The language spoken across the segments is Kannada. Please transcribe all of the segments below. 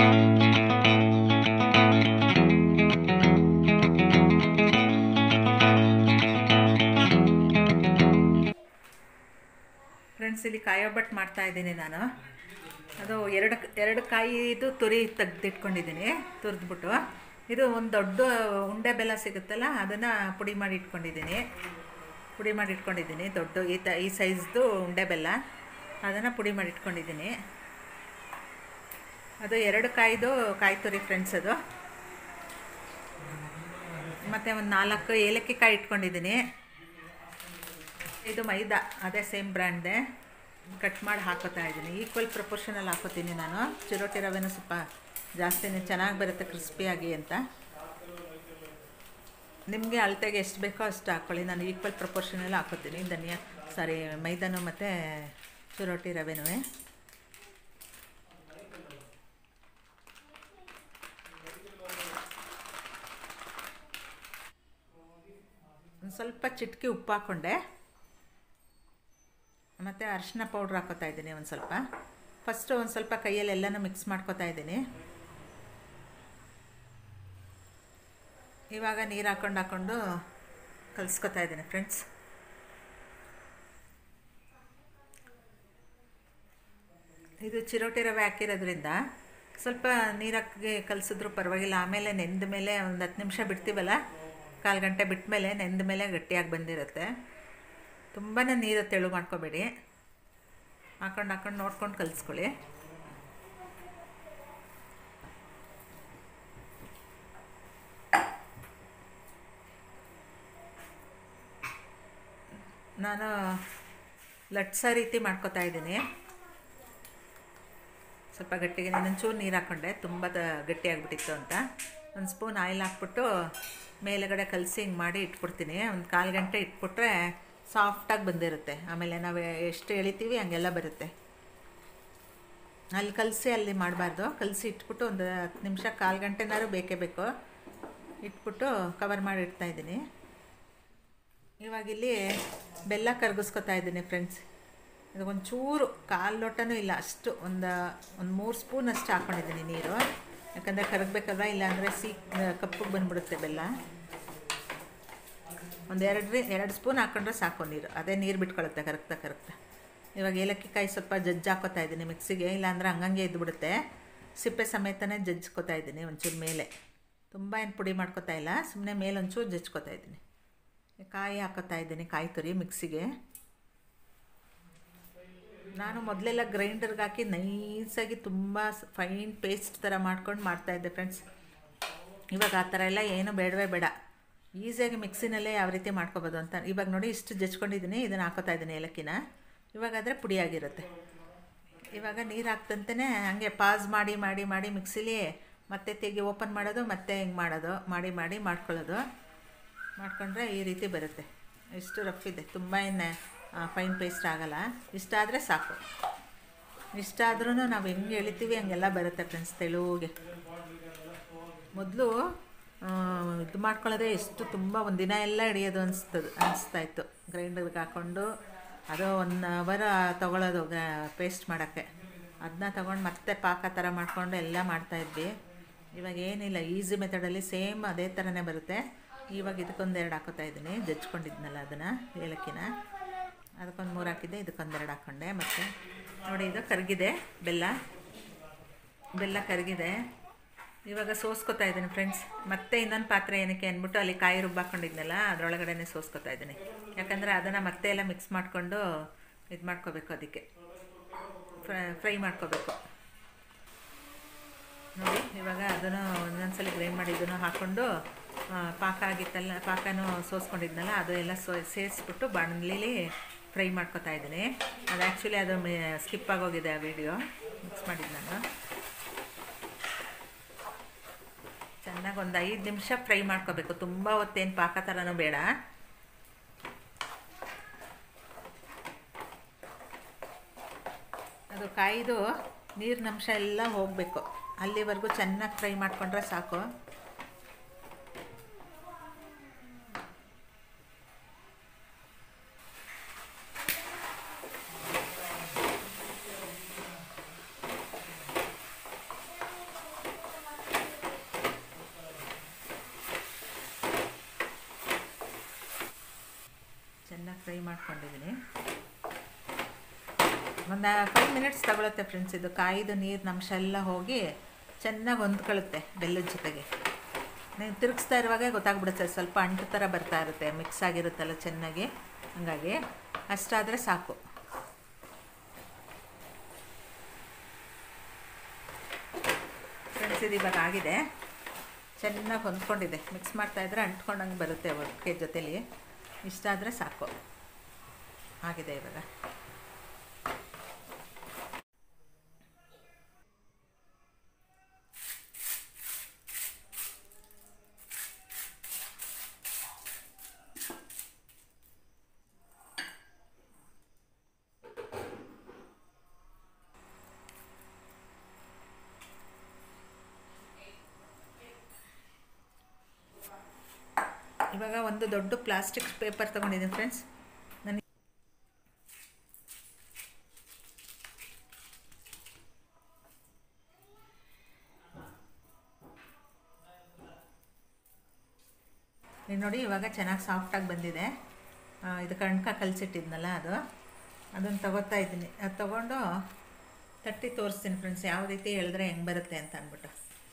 ಫ್ರೆಂಡ್ಸ್ ಇಲ್ಲಿ ಕಾಯಿ ಒಬ್ಬಟ್ಟು ಮಾಡ್ತಾ ಇದ್ದೀನಿ ನಾನು ಅದು ಎರಡು ಎರಡು ಕಾಯಿದು ತುರಿ ತೆಗೆದಿಟ್ಕೊಂಡಿದ್ದೀನಿ ತುರಿದ್ಬಿಟ್ಟು ಇದು ಒಂದು ದೊಡ್ಡ ಉಂಡೆ ಬೆಲ್ಲ ಸಿಗುತ್ತಲ್ಲ ಅದನ್ನು ಪುಡಿ ಮಾಡಿ ಇಟ್ಕೊಂಡಿದ್ದೀನಿ ಪುಡಿ ಮಾಡಿ ಇಟ್ಕೊಂಡಿದ್ದೀನಿ ದೊಡ್ಡ ಈ ತ ಈ ಸೈಜ್ದು ಉಂಡೆ ಬೆಲ್ಲ ಅದನ್ನು ಪುಡಿ ಮಾಡಿ ಇಟ್ಕೊಂಡಿದ್ದೀನಿ ಅದು ಎರಡು ಕಾಯ್ದು ಕಾಯಿ ತುರಿ ಫ್ರೆಂಡ್ಸ್ ಅದು ಮತ್ತು ಒಂದು ನಾಲ್ಕು ಏಲಕ್ಕಿ ಕಾಯಿ ಇಟ್ಕೊಂಡಿದ್ದೀನಿ ಇದು ಮೈದಾ ಅದೇ ಸೇಮ್ ಬ್ರ್ಯಾಂಡ್ದೆ ಕಟ್ ಮಾಡಿ ಹಾಕೋತಾ ಇದ್ದೀನಿ ಈಕ್ವಲ್ ಪ್ರಪೋರ್ಷನಲ್ಲಿ ಹಾಕೋತೀನಿ ನಾನು ಚಿರೋಟಿ ರವೆನೂ ಸ್ವಲ್ಪ ಜಾಸ್ತಿನೇ ಚೆನ್ನಾಗಿ ಬರುತ್ತೆ ಕ್ರಿಸ್ಪಿಯಾಗಿ ಅಂತ ನಿಮಗೆ ಅಳತೆಗೆ ಎಷ್ಟು ಬೇಕೋ ಅಷ್ಟು ಹಾಕ್ಕೊಳ್ಳಿ ನಾನು ಈಕ್ವಲ್ ಪ್ರಪೋರ್ಷನಲ್ಲಿ ಹಾಕೋತೀನಿ ಧನಿಯಾ ಸಾರಿ ಮೈದಾನು ಮತ್ತು ಚಿರೋಟಿ ರವೆನೂ ಒಂದು ಸ್ವಲ್ಪ ಚಿಟಕಿ ಉಪ್ಪು ಹಾಕ್ಕೊಂಡೆ ಮತ್ತು ಅರಿಶಿನ ಪೌಡ್ರ್ ಹಾಕೋತಾ ಇದ್ದೀನಿ ಒಂದು ಸ್ವಲ್ಪ ಫಸ್ಟು ಒಂದು ಸ್ವಲ್ಪ ಕೈಯಲ್ಲಿ ಎಲ್ಲನೂ ಮಿಕ್ಸ್ ಮಾಡ್ಕೋತಾ ಇದ್ದೀನಿ ಇವಾಗ ನೀರು ಹಾಕ್ಕೊಂಡು ಹಾಕ್ಕೊಂಡು ಕಲಿಸ್ಕೊತಾ ಇದ್ದೀನಿ ಫ್ರೆಂಡ್ಸ್ ಇದು ಚಿರೋಟಿ ರವೆ ಹಾಕಿರೋದ್ರಿಂದ ಸ್ವಲ್ಪ ನೀರಾಕಿ ಕಲಿಸಿದ್ರು ಪರವಾಗಿಲ್ಲ ಆಮೇಲೆ ನೆಂದ ಮೇಲೆ ಒಂದು ಹತ್ತು ನಿಮಿಷ ಬಿಡ್ತೀವಲ್ಲ ಕಾಲು ಗಂಟೆ ಬಿಟ್ಟ ಮೇಲೆ ನೆಂದ ಮೇಲೆ ಗಟ್ಟಿಯಾಗಿ ಬಂದಿರುತ್ತೆ ತುಂಬಾ ನೀರು ತೆಳು ಮಾಡ್ಕೋಬೇಡಿ ಹಾಕೊಂಡು ಹಾಕೊಂಡು ನೋಡ್ಕೊಂಡು ಕಲಿಸ್ಕೊಳ್ಳಿ ನಾನು ಲಟ್ಸ ರೀತಿ ಮಾಡ್ಕೋತಾ ಇದ್ದೀನಿ ಸ್ವಲ್ಪ ಗಟ್ಟಿಗೆ ಒಂಚೂರು ನೀರು ಹಾಕ್ಕೊಂಡೆ ತುಂಬ ಗಟ್ಟಿಯಾಗಿಬಿಟ್ಟಿತ್ತು ಅಂತ ಒಂದು ಸ್ಪೂನ್ ಆಯಿಲ್ ಹಾಕ್ಬಿಟ್ಟು ಮೇಲುಗಡೆ ಕಲಸಿ ಹಿಂಗೆ ಮಾಡಿ ಇಟ್ಬಿಡ್ತೀನಿ ಒಂದು ಕಾಲು ಗಂಟೆ ಇಟ್ಬಿಟ್ರೆ ಸಾಫ್ಟಾಗಿ ಬಂದಿರುತ್ತೆ ಆಮೇಲೆ ನಾವು ಎಷ್ಟು ಎಳಿತೀವಿ ಹಂಗೆಲ್ಲ ಬರುತ್ತೆ ಅಲ್ಲಿ ಕಲಸಿ ಅಲ್ಲಿ ಮಾಡಬಾರ್ದು ಕಲಸಿ ಇಟ್ಬಿಟ್ಟು ಒಂದು ಹತ್ತು ನಿಮಿಷ ಕಾಲು ಗಂಟೆನಾದ್ರು ಬೇಕೇ ಬೇಕು ಇಟ್ಬಿಟ್ಟು ಕವರ್ ಮಾಡಿ ಇಡ್ತಾಯಿದ್ದೀನಿ ಇವಾಗ ಇಲ್ಲಿ ಬೆಲ್ಲ ಕರಗಿಸ್ಕೊತಾ ಇದ್ದೀನಿ ಫ್ರೆಂಡ್ಸ್ ಇದು ಒಂಚೂರು ಕಾಲು ಲೋಟನೂ ಇಲ್ಲ ಅಷ್ಟು ಒಂದು ಒಂದು ಮೂರು ಸ್ಪೂನ್ ಅಷ್ಟು ಹಾಕ್ಕೊಂಡಿದ್ದೀನಿ ನೀರು ಯಾಕಂದರೆ ಕರಗಬೇಕಲ್ವ ಇಲ್ಲಾಂದರೆ ಸೀ ಕಪ್ಪಗೆ ಬಂದ್ಬಿಡುತ್ತೆ ಬೆಲ್ಲ ಒಂದು ಎರಡು ಎರಡು ಸ್ಪೂನ್ ಹಾಕ್ಕೊಂಡ್ರೆ ಸಾಕು ನೀರು ಅದೇ ನೀರು ಬಿಟ್ಕೊಳುತ್ತೆ ಕರಗ್ತಾ ಕರಗ್ತಾ ಇವಾಗ ಏಲಕ್ಕಿ ಕಾಯಿ ಸ್ವಲ್ಪ ಜಜ್ಜಿ ಹಾಕೋತಾ ಇದ್ದೀನಿ ಮಿಕ್ಸಿಗೆ ಇಲ್ಲಾಂದರೆ ಹಂಗಂಗೆ ಇದ್ಬಿಡುತ್ತೆ ಸಿಪ್ಪೆ ಸಮೇತನೇ ಜಜ್ಜ್ಕೊತಾ ಇದ್ದೀನಿ ಒಂಚೂರು ಮೇಲೆ ತುಂಬ ಏನು ಪುಡಿ ಮಾಡ್ಕೊತಾ ಇಲ್ಲ ಸುಮ್ಮನೆ ಮೇಲೆ ಒಂಚೂರು ಜಜ್ಕೊತಾ ಇದ್ದೀನಿ ಕಾಯಿ ಹಾಕೋತಾ ಇದ್ದೀನಿ ಕಾಯಿ ತುರಿ ಮಿಕ್ಸಿಗೆ ನಾನು ಮೊದಲೆಲ್ಲ ಗ್ರೈಂಡರ್ಗೆ ಹಾಕಿ ನೈಸಾಗಿ ತುಂಬ ಫೈನ್ ಪೇಸ್ಟ್ ಥರ ಮಾಡ್ಕೊಂಡು ಮಾಡ್ತಾಯಿದ್ದೆ ಫ್ರೆಂಡ್ಸ್ ಇವಾಗ ಆ ಥರ ಎಲ್ಲ ಏನು ಬೇಡವೇ ಬೇಡ ಈಸಿಯಾಗಿ ಮಿಕ್ಸಿನಲ್ಲೇ ಯಾವ ರೀತಿ ಮಾಡ್ಕೊಬೋದು ಅಂತ ಇವಾಗ ನೋಡಿ ಇಷ್ಟು ಜಜ್ಕೊಂಡಿದ್ದೀನಿ ಇದನ್ನು ಹಾಕೋತಾ ಇದ್ದೀನಿ ಏಲಕ್ಕಿನ ಇವಾಗಾದರೆ ಪುಡಿಯಾಗಿರುತ್ತೆ ಇವಾಗ ನೀರು ಹಾಕ್ತಂತೆಯೇ ಹಂಗೆ ಪಾಸ್ ಮಾಡಿ ಮಾಡಿ ಮಾಡಿ ಮಿಕ್ಸಿಲಿ ಮತ್ತೆ ತೆಗಿ ಓಪನ್ ಮಾಡೋದು ಮತ್ತೆ ಹಿಂಗೆ ಮಾಡೋದು ಮಾಡಿ ಮಾಡಿ ಮಾಡ್ಕೊಳ್ಳೋದು ಮಾಡಿಕೊಂಡ್ರೆ ಈ ರೀತಿ ಬರುತ್ತೆ ಇಷ್ಟು ರಫ್ ಇದೆ ತುಂಬ ಏನು ಫೈನ್ ಪೇಸ್ಟ್ ಆಗೋಲ್ಲ ಇಷ್ಟ ಆದರೆ ಸಾಕು ಇಷ್ಟ ಆದ್ರೂ ನಾವು ಹೆಂಗೆ ಎಳಿತೀವಿ ಹಂಗೆಲ್ಲ ಬರುತ್ತೆ ಫ್ರೆಂಡ್ಸ್ ತೆಳುಗೆ ಮೊದಲು ಇದು ಮಾಡ್ಕೊಳ್ಳೋದೇ ಎಷ್ಟು ತುಂಬ ಒಂದು ದಿನ ಎಲ್ಲ ಹಿಡಿಯೋದು ಅನಿಸ್ತದೆ ಅನಿಸ್ತಾಯಿತ್ತು ಗ್ರೈಂಡರ್ಗೆ ಹಾಕ್ಕೊಂಡು ಅದು ಒನ್ ಅವರ್ ತೊಗೊಳೋದು ಪೇಸ್ಟ್ ಮಾಡೋಕ್ಕೆ ಅದನ್ನ ತೊಗೊಂಡು ಮತ್ತೆ ಪಾಕ ಥರ ಮಾಡಿಕೊಂಡು ಎಲ್ಲ ಮಾಡ್ತಾಯಿದ್ವಿ ಇವಾಗ ಏನಿಲ್ಲ ಈಸಿ ಮೆಥಡಲ್ಲಿ ಸೇಮ್ ಅದೇ ಥರನೇ ಬರುತ್ತೆ ಇವಾಗ ಇದಕ್ಕೊಂದೆರಡು ಹಾಕೋತಾ ಇದ್ದೀನಿ ಜಜ್ಕೊಂಡಿದ್ನಲ್ಲ ಅದನ್ನು ಏಲಕ್ಕಿನ ಅದಕ್ಕೊಂದು ಮೂರು ಹಾಕಿದ್ದೆ ಇದಕ್ಕೊಂದೆರಡು ಹಾಕ್ಕೊಂಡೆ ಮತ್ತು ನೋಡಿ ಇದು ಕರಗಿದೆ ಬೆಲ್ಲ ಬೆಲ್ಲ ಕರಗಿದೆ ಇವಾಗ ಸೋಸ್ಕೊತಾ ಇದ್ದೀನಿ ಫ್ರೆಂಡ್ಸ್ ಮತ್ತೆ ಇನ್ನೊಂದು ಪಾತ್ರೆ ಏನಕ್ಕೆ ಅಂದ್ಬಿಟ್ಟು ಅಲ್ಲಿ ಕಾಯಿ ರುಬ್ಬಾಕೊಂಡಿದ್ನಲ್ಲ ಅದರೊಳಗಡೆ ಸೋಸ್ಕೊತಾ ಇದ್ದೀನಿ ಯಾಕಂದರೆ ಅದನ್ನು ಮತ್ತೆ ಎಲ್ಲ ಮಿಕ್ಸ್ ಮಾಡಿಕೊಂಡು ಇದು ಮಾಡ್ಕೋಬೇಕು ಅದಕ್ಕೆ ಫ್ರೈ ಫ್ರೈ ಮಾಡ್ಕೋಬೇಕು ನೋಡಿ ಇವಾಗ ಅದನ್ನು ಒಂದೊಂದ್ಸಲ ಗ್ರೈಂಡ್ ಮಾಡಿ ಇದನ್ನು ಹಾಕ್ಕೊಂಡು ಪಾಕ ಆಗಿತ್ತಲ್ಲ ಪಾಕನೂ ಸೋಸ್ಕೊಂಡಿದ್ನಲ್ಲ ಅದು ಎಲ್ಲ ಸೋ ಸೇರಿಸ್ಬಿಟ್ಟು ಬಾಣಲಿಲಿ ಫ್ರೈ ಮಾಡ್ಕೊತಾ ಇದ್ದೀನಿ ಅದು ಆ್ಯಕ್ಚುಲಿ ಅದು ಸ್ಕಿಪ್ ಆಗೋಗಿದೆ ಆ ವಿಡಿಯೋ ಮಿಕ್ಸ್ ಮಾಡಿದ್ದು ನಾನು ಚೆನ್ನಾಗಿ ಒಂದು ಐದು ನಿಮಿಷ ಫ್ರೈ ಮಾಡ್ಕೋಬೇಕು ತುಂಬ ಹೊತ್ತೇನು ಪಾಕ ಥರನೂ ಬೇಡ ಅದು ಕಾಯ್ದು ನೀರಿನ ಅಂಶ ಎಲ್ಲ ಹೋಗಬೇಕು ಅಲ್ಲಿವರೆಗೂ ಚೆನ್ನಾಗಿ ಫ್ರೈ ಮಾಡಿಕೊಂಡ್ರೆ ಸಾಕು ಹಾಕ್ಕೊಂಡಿದ್ದೀನಿ ಒಂದು ಫೈವ್ ಮಿನಿಟ್ಸ್ ತಗೊಳುತ್ತೆ ಫ್ರೆಂಡ್ಸ್ ಇದು ಕಾಯಿದು ನೀರಿನ ಅಂಶ ಎಲ್ಲ ಹೋಗಿ ಚೆನ್ನಾಗಿ ಹೊಂದ್ಕೊಳ್ಳುತ್ತೆ ಬೆಲ್ಲದ ಜೊತೆಗೆ ನೀವು ತಿರುಗಿಸ್ತಾ ಇರುವಾಗ ಗೊತ್ತಾಗ್ಬಿಡುತ್ತೆ ಸ್ವಲ್ಪ ಅಂಟು ಥರ ಬರ್ತಾ ಇರುತ್ತೆ ಮಿಕ್ಸ್ ಆಗಿರುತ್ತಲ್ಲ ಚೆನ್ನಾಗಿ ಹಾಗಾಗಿ ಅಷ್ಟಾದರೆ ಸಾಕು ಫ್ರೆಂಡ್ಸ್ ಇದು ಇವಾಗ ಆಗಿದೆ ಚೆನ್ನಾಗಿ ಹೊಂದ್ಕೊಂಡಿದೆ ಮಿಕ್ಸ್ ಮಾಡ್ತಾಯಿದ್ರೆ ಅಂಟ್ಕೊಂಡಂಗೆ ಬರುತ್ತೆ ಒಟ್ಟಿಗೆ ಜೊತೇಲಿ ಇಷ್ಟ ಆದರೆ ಸಾಕು ಆಗಿದೆ ಇವಾಗ ಇವಾಗ ಒಂದು ದೊಡ್ಡ ಪ್ಲಾಸ್ಟಿಕ್ ಪೇಪರ್ ತೊಗೊಂಡಿದ್ದೀನಿ ಫ್ರೆಂಡ್ಸ್ ನನಗೆ ನೀವು ನೋಡಿ ಇವಾಗ ಚೆನ್ನಾಗಿ ಸಾಫ್ಟಾಗಿ ಬಂದಿದೆ ಆ, ಇದು ಕಣ್ಕ ಕಲಸಿಟ್ಟಿದ್ನಲ್ಲ ಅದು ಅದನ್ನು ತಗೋತಾ ಇದ್ದೀನಿ ಅದು ತೊಗೊಂಡು ತಟ್ಟಿ ತೋರಿಸ್ತೀನಿ ಫ್ರೆಂಡ್ಸ್ ಯಾವ ರೀತಿ ಹೇಳಿದ್ರೆ ಹೆಂಗೆ ಬರುತ್ತೆ ಅಂತ ಅಂದ್ಬಿಟ್ಟು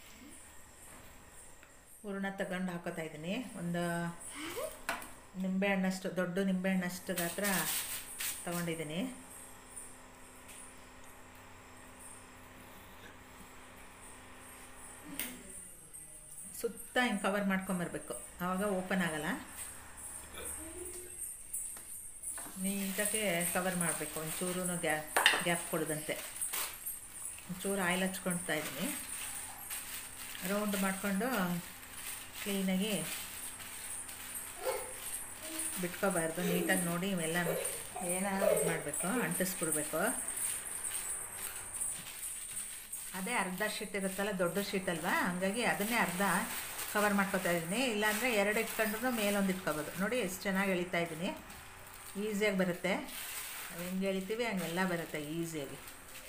ಹೂರಣ ತಗೊಂಡು ಹಾಕೋತಾ ಇದ್ದೀನಿ ಒಂದು ನಿಂಬೆಹಣ್ಣಷ್ಟು ದೊಡ್ಡ ನಿಂಬೆಹಣ್ಣಷ್ಟು ಗಾತ್ರ ತಗೊಂಡಿದ್ದೀನಿ ಸುತ್ತ ಹಿಂಗೆ ಕವರ್ ಮಾಡ್ಕೊಂಬರ್ಬೇಕು ಆವಾಗ ಓಪನ್ ಆಗಲ್ಲ ನೀಟಾಗಿ ಕವರ್ ಮಾಡಬೇಕು ಒಂಚೂರು ಗ್ಯಾ ಗ್ಯಾಪ್ ಕೊಡದಂತೆ ಒಂಚೂರು ಆಯಿಲ್ ಹಚ್ಕೊಳ್ತಾ ಇದ್ದೀನಿ ರೌಂಡ್ ಮಾಡಿಕೊಂಡು ಕ್ಲೀನಾಗಿ ಬಿಟ್ಕೋಬಾರ್ದು ನೀಟಾಗಿ ನೋಡಿ ಇವೆಲ್ಲ ಏನ ಇದು ಮಾಡಬೇಕು ಅಂಟಿಸ್ಬಿಡ್ಬೇಕು ಅದೇ ಅರ್ಧ ಶೀಟ್ ಇರುತ್ತಲ್ಲ ದೊಡ್ಡ ಶೀಟ್ ಅಲ್ವಾ ಹಂಗಾಗಿ ಅದನ್ನೇ ಅರ್ಧ ಕವರ್ ಮಾಡ್ಕೊತಾ ಇದ್ದೀನಿ ಇಲ್ಲಾಂದರೆ ಎರಡು ಇಟ್ಕೊಂಡ್ರು ಮೇಲೊಂದು ಇಟ್ಕೋಬೋದು ನೋಡಿ ಎಷ್ಟು ಚೆನ್ನಾಗಿ ಎಳಿತಾ ಇದ್ದೀನಿ ಈಸಿಯಾಗಿ ಬರುತ್ತೆ ನಾವು ಹೆಂಗೆ ಎಳಿತೀವಿ ಹಂಗೆಲ್ಲ ಬರುತ್ತೆ ಈಸಿಯಾಗಿ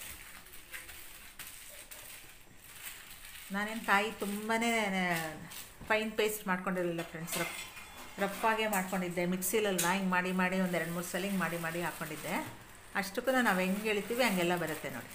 ನಾನೇನು ಕಾಯಿ ತುಂಬಾ ಫೈನ್ ಪೇಸ್ಟ್ ಮಾಡ್ಕೊಂಡಿರಲಿಲ್ಲ ಫ್ರೆಂಡ್ಸ್ ರಫ್ ರಫಾಗೆ ಮಾಡ್ಕೊಂಡಿದ್ದೆ ಮಿಕ್ಸಿಲಲ್ವಾ ಹಿಂಗೆ ಮಾಡಿ ಮಾಡಿ ಒಂದು ಎರಡು ಮೂರು ಸಲ ಹಿಂಗೆ ಮಾಡಿ ಮಾಡಿ ಹಾಕ್ಕೊಂಡಿದ್ದೆ ಅಷ್ಟಕ್ಕೂ ನಾವು ಹೆಂಗೆ ಎಳಿತೀವಿ ಹಂಗೆಲ್ಲ ಬರುತ್ತೆ ನೋಡಿ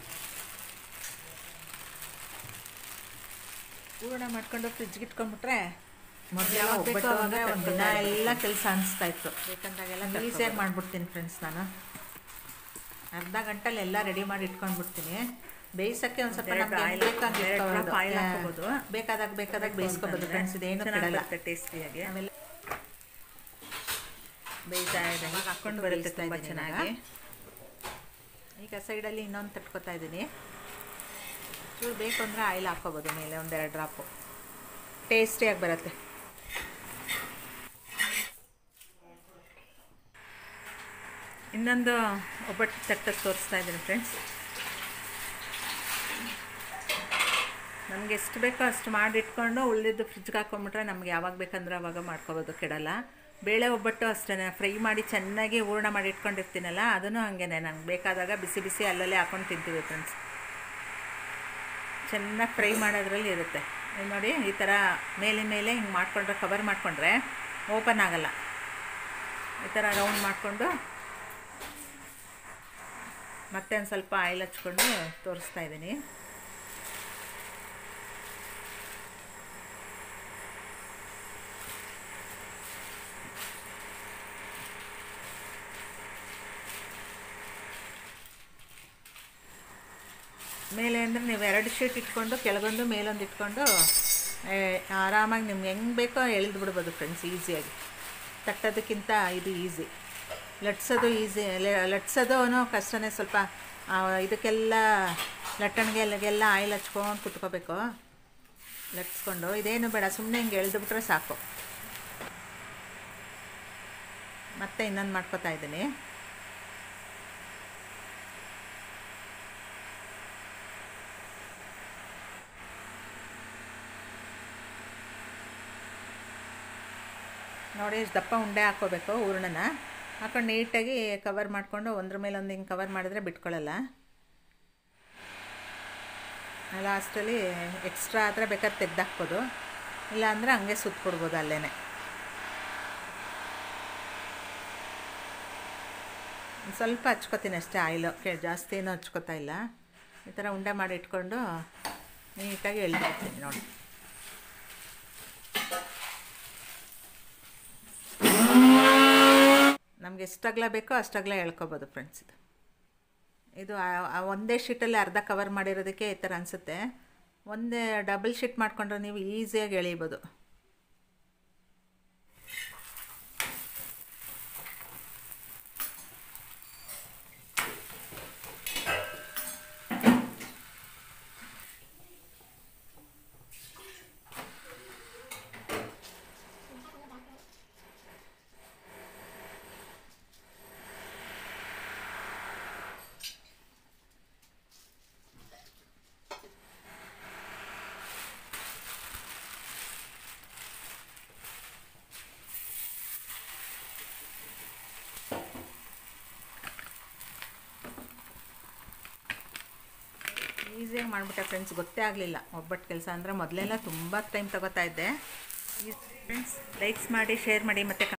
ಹೂರಣ ಮಾಡ್ಕೊಂಡು ಫ್ರಿಜ್ಗೆ ಇಟ್ಕೊಂಡ್ಬಿಟ್ರೆ ಮೊದಲು ಒಬ್ಬಟ್ಟು ಅಂದರೆ ಒಂದು ದಿನ ಎಲ್ಲ ಕೆಲಸ ಅನಿಸ್ತಾ ಇತ್ತು ಬೇಕಂದಾಗೆಲ್ಲ ಈಸಿಯಾಗಿ ಮಾಡ್ಬಿಡ್ತೀನಿ ಫ್ರೆಂಡ್ಸ್ ನಾನು ಅರ್ಧ ಗಂಟೆಲಿ ಎಲ್ಲ ರೆಡಿ ಮಾಡಿ ಇಟ್ಕೊಂಡ್ಬಿಡ್ತೀನಿ ಬೇಯಿಸೋಕ್ಕೆ ಒಂದು ಸ್ವಲ್ಪ ನಮ್ಗೆ ಹೆಂಗ್ ಬೇಕೋ ಹಂಗೆ ಇಟ್ಕೊಬೋದು. ಆಯಿಲ್ ಹಾಕೋಬೋದು ಬೇಕಾದಾಗ ಬೇಕಾದಾಗ ಬೇಯಿಸ್ಕೋಬೋದು ಫ್ರೆಂಡ್ಸ್ ಇದೇನು ಕೆಡಲ್ಲ ಟೇಸ್ಟಿಯಾಗಿ ಆಮೇಲೆ ಬೇಯ್ತಾ ಇದ್ದಂಗೆ ಹಾಕ್ಕೊಂಡು ಬರುತ್ತೆ ತುಂಬ ಚೆನ್ನಾಗಿ ಈಗ ಸೈಡಲ್ಲಿ ಇನ್ನೊಂದು ತಟ್ಕೊತಾ ಇದ್ದೀನಿ ಚೂರು ಬೇಕು ಅಂದರೆ ಆಯಿಲ್ ಹಾಕ್ಕೋಬೋದು ಮೇಲೆ ಒಂದೆರಡು ಡ್ರಾಪು ಟೇಸ್ಟಿಯಾಗಿ ಬರುತ್ತೆ ಇನ್ನೊಂದು ಒಬ್ಬಟ್ಟು ತಟ್ಟಕ್ಕೆ ತೋರಿಸ್ತಾ ಇದ್ದೀನಿ ಫ್ರೆಂಡ್ಸ್ ನಮ್ಗೆ ಎಷ್ಟು ಬೇಕೋ ಅಷ್ಟು ಮಾಡಿಟ್ಕೊಂಡು ಉಳಿದಿದ್ದು ಫ್ರಿಜ್ಗೆ ಹಾಕೊಂಬಿಟ್ರೆ ನಮ್ಗೆ ಯಾವಾಗ ಬೇಕಂದ್ರೆ ಅವಾಗ ಮಾಡ್ಕೋಬೋದು ಕೆಡಲ್ಲ ಬೇಳೆ ಒಬ್ಬಟ್ಟು ಅಷ್ಟೇ ಫ್ರೈ ಮಾಡಿ ಚೆನ್ನಾಗಿ ಹೂರಣ ಮಾಡಿ ಇಟ್ಕೊಂಡಿರ್ತೀನಲ್ಲ ಅದನ್ನು ಹಾಗೇನೆ ನಂಗೆ ಬೇಕಾದಾಗ ಬಿಸಿ ಬಿಸಿ ಅಲ್ಲಲ್ಲೇ ಹಾಕೊಂಡು ತಿಂತೀವಿ ಫ್ರೆಂಡ್ಸ್ ಚೆನ್ನಾಗಿ ಫ್ರೈ ಮಾಡೋದ್ರಲ್ಲಿ ಇರುತ್ತೆ ಇದು ನೋಡಿ ಈ ಥರ ಮೇಲೆ ಮೇಲೆ ಹಿಂಗೆ ಮಾಡಿಕೊಂಡ್ರೆ ಕವರ್ ಮಾಡಿಕೊಂಡ್ರೆ ಓಪನ್ ಆಗಲ್ಲ ಈ ಥರ ರೌಂಡ್ ಮಾಡಿಕೊಂಡು ಮತ್ತೆ ಒಂದು ಸ್ವಲ್ಪ ಆಯಿಲ್ ಹಚ್ಕೊಂಡು ತೋರಿಸ್ತಾ ಇದ್ದೀನಿ ಮೇಲೆ ಅಂದರೆ ನೀವು ಎರಡು ಶೀಟ್ ಇಟ್ಕೊಂಡು ಕೆಳಗೊಂದು ಮೇಲೊಂದು ಇಟ್ಕೊಂಡು ಏ, ಆರಾಮಾಗಿ ನಿಮ್ಗೆ ಹೆಂಗೆ ಬೇಕೋ ಎಳೆದು ಬಿಡ್ಬೋದು ಫ್ರೆಂಡ್ಸ್ ಈಸಿಯಾಗಿ ತಟ್ಟೋದಕ್ಕಿಂತ ಇದು ಈಸಿ ಲಟ್ಸೋದು ಈಸಿ ಲಟ್ಸೋದು ಕಷ್ಟನೇ ಸ್ವಲ್ಪ ಆ, ಇದಕ್ಕೆಲ್ಲ ಲಟ್ಟಣಿಗೆಲ್ಲ ಆಯಿಲ್ ಹಚ್ಕೊಂಡು ಕುತ್ಕೋಬೇಕು ಲಟ್ಸ್ಕೊಂಡು ಇದೇನು ಬೇಡ ಸುಮ್ಮನೆ ಹಿಂಗೆ ಎಳೆದು ಬಿಟ್ರೆ ಸಾಕು ಮತ್ತೆ ಇನ್ನೊಂದು ಮಾಡ್ಕೊತಾ ಇದ್ದೀನಿ ನೋಡಿ ಇಷ್ಟು ದಪ್ಪ ಉಂಡೆ ಹಾಕ್ಕೋಬೇಕು ಹೂರಣನ ಹಾಕೊಂಡು ನೀಟಾಗಿ ಕವರ್ ಮಾಡಿಕೊಂಡು ಒಂದ್ರ ಮೇಲೆ ಒಂದು ಹಿಂಗೆ ಕವರ್ ಮಾಡಿದ್ರೆ ಬಿಟ್ಕೊಳ್ಳಲ್ಲ ಲಾಸ್ಟಲ್ಲಿ ಎಕ್ಸ್ಟ್ರಾ ಆದರೆ ಬೇಕಾದ್ರೆ ತೆಗ್ದಾಕ್ಬೋದು ಇಲ್ಲ ಅಂದರೆ ಹಂಗೆ ಸುತ್ತಕೊಡ್ಬೋದು ಅಲ್ಲೇ ಒಂದು ಸ್ವಲ್ಪ ಹಚ್ಕೋತೀನಿ ಅಷ್ಟೇ ಆಯಿಲು ಕೆ ಜಾಸ್ತಿ ಏನೂ ಹಚ್ಕೋತಾ ಇಲ್ಲ ಈ ಥರ ಉಂಡೆ ಮಾಡಿ ಇಟ್ಕೊಂಡು ನೀಟಾಗಿ ಎಳ್ತಾ ಇರ್ತೀನಿ ನೋಡಿ ನಮ್ಗೆ ಎಷ್ಟು ಅಗಲ ಬೇಕೋ ಅಷ್ಟು ಅಗಲ ಎಳ್ಕೊಬೋದು ಫ್ರೆಂಡ್ಸ್ ಇದು ಇದು ಆ- ಆ ಒಂದೇ ಶೀಟಲ್ಲಿ ಅರ್ಧ ಕವರ್ ಮಾಡಿರೋದಕ್ಕೆ ಈ ಥರ ಅನಿಸುತ್ತೆ ಒಂದೇ ಡಬಲ್ ಶೀಟ್ ಮಾಡಿಕೊಂಡ್ರೆ ನೀವು ಈಸಿಯಾಗಿ ಎಳೀಬೋದು ಈಸಿಯಾಗಿ ಮಾಡಿಬಿಟ್ಟೆ ಫ್ರೆಂಡ್ಸ್ ಗೊತ್ತೇ ಆಗಲಿಲ್ಲ ಒಬ್ಬಟ್ಟು ಕೆಲಸ ಅಂದರೆ ಮೊದಲೆಲ್ಲ ತುಂಬ ಟೈಮ್ ತಗೋತಾ ಇದ್ದೆ ಫ್ರೆಂಡ್ಸ್ ಲೈಕ್ಸ್ ಮಾಡಿ ಶೇರ್ ಮಾಡಿ ಮತ್ತು